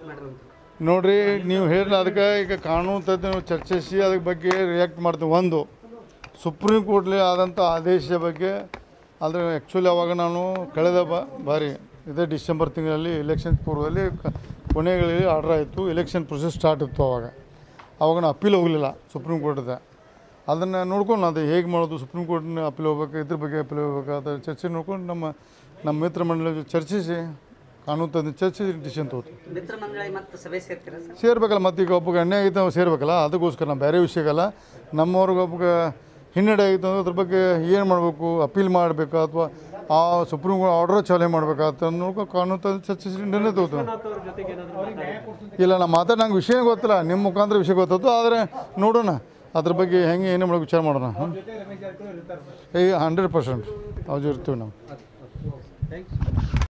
ಮಾಡಿರೋದು ನೋಡ್ರಿ ನೀವು ಹೇಳಿಲ್ಲ ಅದಕ್ಕೆ ಈಗ ಕಾನೂನು ತಜ್ಞ ನಾವು ಚರ್ಚಿಸಿ ಅದ್ರ ಬಗ್ಗೆ ರಿಯಾಕ್ಟ್ ಮಾಡ್ತೀವಿ ಒಂದು ಸುಪ್ರೀಂ ಕೋರ್ಟ್ಲಿ ಆದಂಥ ಆದೇಶದ ಬಗ್ಗೆ ಆದರೆ ಆ್ಯಕ್ಚುಲಿ ಅವಾಗ ನಾನು ಕಳೆದ ಬ ಬಾರಿ ಇದೇ ಡಿಸೆಂಬರ್ ತಿಂಗಳಲ್ಲಿ ಎಲೆಕ್ಷನ್ ಪೂರ್ವದಲ್ಲಿ ಕ- ಕೊನೆಗಳಲ್ಲಿ ಆರ್ಡರ್ ಆಯಿತು ಎಲೆಕ್ಷನ್ ಪ್ರೊಸೆಸ್ ಸ್ಟಾರ್ಟ್ ಇತ್ತು ಅವಾಗ ಅವಾಗ ನಾನು ಅಪೀಲ್ ಹೋಗಲಿಲ್ಲ ಸುಪ್ರೀಂ ಕೋರ್ಟ್ದ ಅದನ್ನು ನೋಡ್ಕೊಂಡು ಅದು ಹೇಗೆ ಮಾಡೋದು ಸುಪ್ರೀಂ ಕೋರ್ಟ್ನ ಅಪೀಲ್ ಹೋಗ್ಬೇಕು ಇದ್ರ ಬಗ್ಗೆ ಅಪೀಲ್ ಹೋಗ್ಬೇಕು ಅದರ ಚರ್ಚೆ ನೋಡ್ಕೊಂಡು ನಮ್ಮ ನಮ್ಮ ಮಿತ್ರ ಮಂಡಳಿ ಜೊತೆ ಚರ್ಚಿಸಿ ಕಾನೂನು ತಂದು ಚರ್ಚಿಸಿ ಡಿಸಿಷನ್ ತಗೋತೀವಿ ಮಿತ್ರ ಮಂಡಳಿ ಮತ್ತೆ ಸಭೆ ಸೇರ್ತೀರಾ ಸರ್ ಸೇರ್ಬೇಕಲ್ಲ ಮತ್ತು ಈಗ ಒಬ್ಬಗೆ ಅನ್ಯಾಯ ಆಗಿತ್ತು ನಾವು ಸೇರ್ಬೇಕಲ್ಲ ಅದಕ್ಕೋಸ್ಕರ ನಾವು ಬೇರೆ ವಿಷಯಗಲ್ಲ ನಮ್ಮವ್ರಿಗೆ ಒಬ್ಬಗೆ ಹಿನ್ನಡೆ ಆಗಿತ್ತು ಅಂದ್ರೆ ಅದ್ರ ಬಗ್ಗೆ ಏನು ಮಾಡಬೇಕು ಅಪೀಲ್ ಮಾಡಬೇಕಾ ಅಥವಾ ಆ ಸುಪ್ರೀಂ ಕೋರ್ಟ್ ಆರ್ಡರ್ ಚಾಲನೆ ಮಾಡಬೇಕಾ ಅಂತ ನೋಡ್ಕೊಂಡು ಕಾನೂನು ತಂದು ಚರ್ಚಿಸಿ ನಿರ್ಣಯ ತಗೋತೀವಿ ಇಲ್ಲ ನಾ ಮಾತಾಡಿ ನಂಗೆ ವಿಷಯ ಗೊತ್ತಿಲ್ಲ ನಿಮ್ಮ ಮುಖಾಂತರ ವಿಷಯ ಗೊತ್ತದ್ದು ಆದರೆ ನೋಡೋಣ ಅದ್ರ ಬಗ್ಗೆ ಹೆಂಗೆ ಏನೇ ಮಾಡೋಕೆ ವಿಚಾರ ಮಾಡೋಣ ಹ್ಮ್. ಏ ಹಂಡ್ರೆಡ್ ಪರ್ಸೆಂಟ್ ಅವ್ರು ಇರ್ತೀವಿ ನಾವು